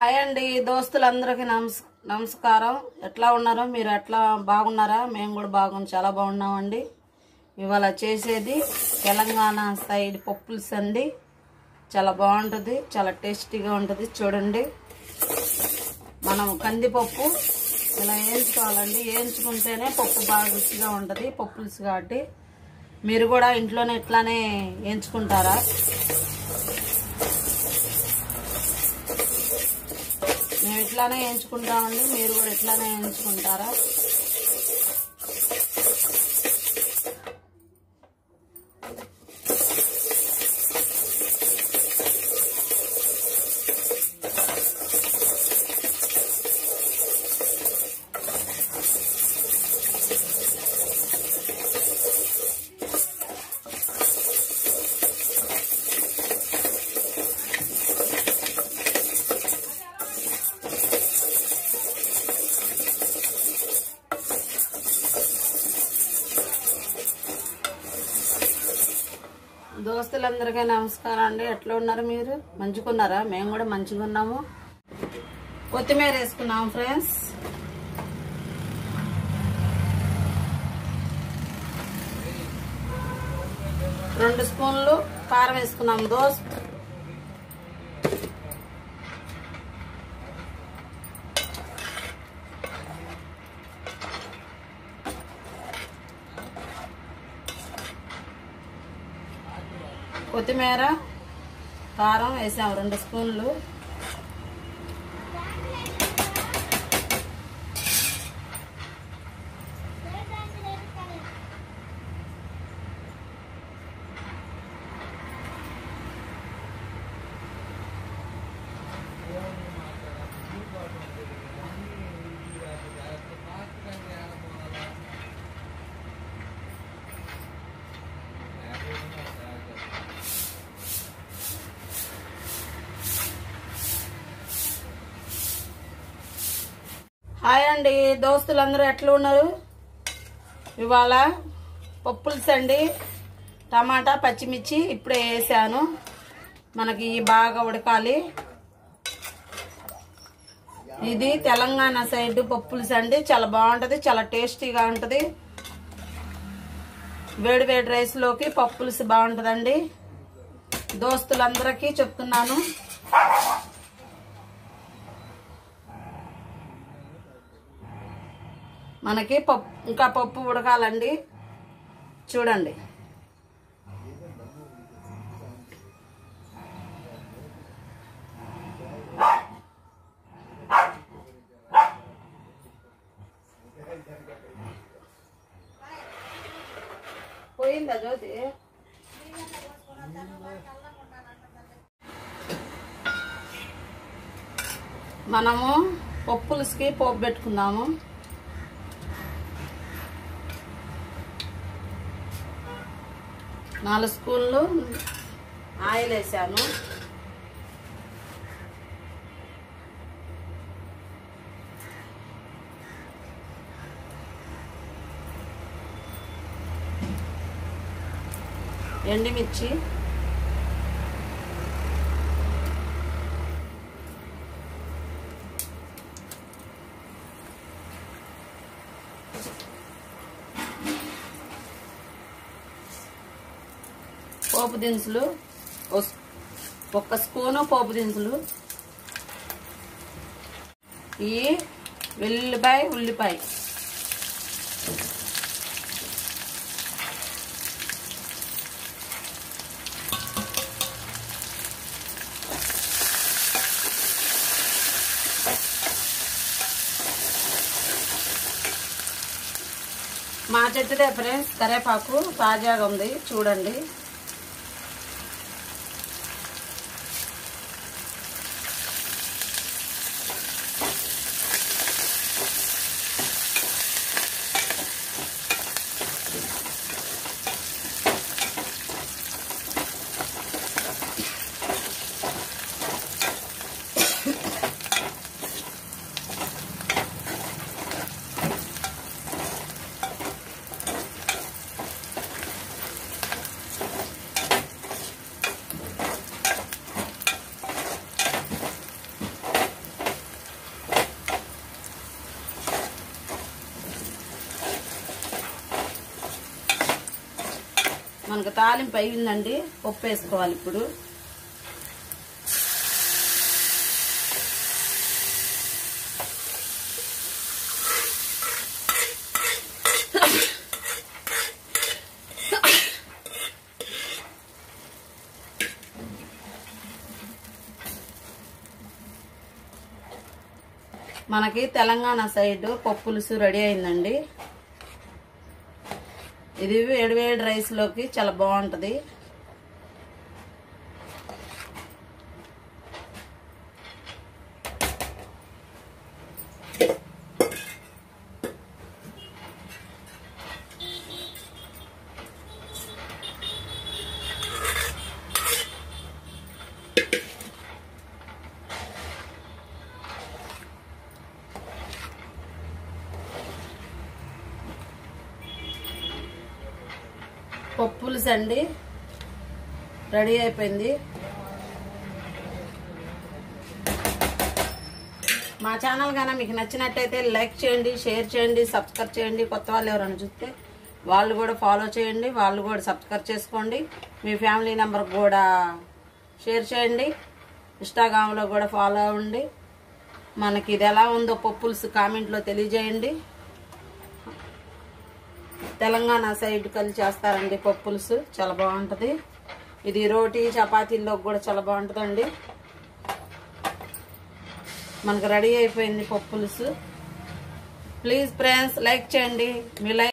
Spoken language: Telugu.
హాయ్ అండి దోస్తులందరికీ నమస్ నమస్కారం ఎట్లా ఉన్నారో మీరు ఎట్లా బాగున్నారా మేము కూడా బాగున్నాం చాలా బాగున్నామండి ఇవాళ చేసేది తెలంగాణ సైడ్ పప్పుల్స్ అండి చాలా బాగుంటుంది చాలా టేస్టీగా ఉంటుంది చూడండి మనం కందిపప్పు ఇలా వేయించుకోవాలండి వేయించుకుంటేనే పప్పు బాగా రుచిగా ఉంటుంది పప్పుల్స్ కాబట్టి మీరు కూడా ఇంట్లోనే ఇట్లానే వేయించుకుంటారా మేము ఇట్లానే వేయించుకుంటామండి మీరు కూడా ఇట్లానే వేయించుకుంటారా దోస్తులందరికీ నమస్కారం అండి ఎట్లా ఉన్నారు మీరు మంచిగున్నారా మేము కూడా మంచిగా ఉన్నాము కొత్తిమీర వేసుకున్నాము ఫ్రెండ్స్ రెండు స్పూన్లు కారం వేసుకున్నాము దోస్ కొత్తిమీర కారం వేసాము రెండు స్పూన్లు హాయ్ అండి దోస్తులందరూ ఎట్లా ఉన్నారు ఇవాళ పప్పుల్స్ అండి టమాటా పచ్చిమిర్చి ఇప్పుడే వేసాను మనకి బాగా ఉడకాలి ఇది తెలంగాణ సైడ్ పప్పుల్స్ అండి చాలా బాగుంటది చాలా టేస్టీగా ఉంటది వేడి వేడి రైస్లోకి పప్పుల్స్ బాగుంటదండి దోస్తులందరికీ చెప్తున్నాను మనకి పప్పు ఇంకా పప్పు ఉడకాలండి చూడండి పోయిందా జ్యోతి మనము పప్పులకి పోపు పెట్టుకుందాము నాలుగు స్పూన్లు ఆయిల్ వేసాను ఎండుమిర్చి పోపు దినుసులు ఒస్- ఒక్క స్పూను పోపు దినుసులు ఈ వెల్లుల్లిపాయ ఉల్లిపాయ మా చెట్టుదే ఫ్రెండ్స్ కరేపాకు తాజాగా ఉంది చూడండి మనకు తాలింపు అయ్యిందండి పప్పు వేసుకోవాలి ఇప్పుడు మనకి తెలంగాణ సైడ్ పప్పులుసు రెడీ అయిందండి ఇది వేడి వేడి రైస్లోకి చాలా బాగుంటుంది పప్పులుసు అండి రెడీ అయిపోయింది మా ఛానల్ కానీ మీకు నచ్చినట్టయితే లైక్ చేయండి షేర్ చేయండి సబ్స్క్రైబ్ చేయండి కొత్త వాళ్ళు ఎవరైనా చూస్తే వాళ్ళు కూడా ఫాలో చేయండి వాళ్ళు కూడా సబ్స్క్రైబ్ చేసుకోండి మీ ఫ్యామిలీ నెంబర్ కూడా షేర్ చేయండి ఇన్స్టాగ్రామ్లో కూడా ఫాలో అవ్వండి మనకి ఇది ఎలా ఉందో పప్పుల్స్ కామెంట్లో తెలియజేయండి తెలంగాణ సైడ్ కలిసి చేస్తారండి పప్పులుసు చాలా బాగుంటుంది ఇది రోటీ చపాతీల్లో కూడా చాలా బాగుంటుందండి మనకు రెడీ అయిపోయింది పప్పులుసు ప్లీజ్ ఫ్రెండ్స్ లైక్ చేయండి మీ లైక్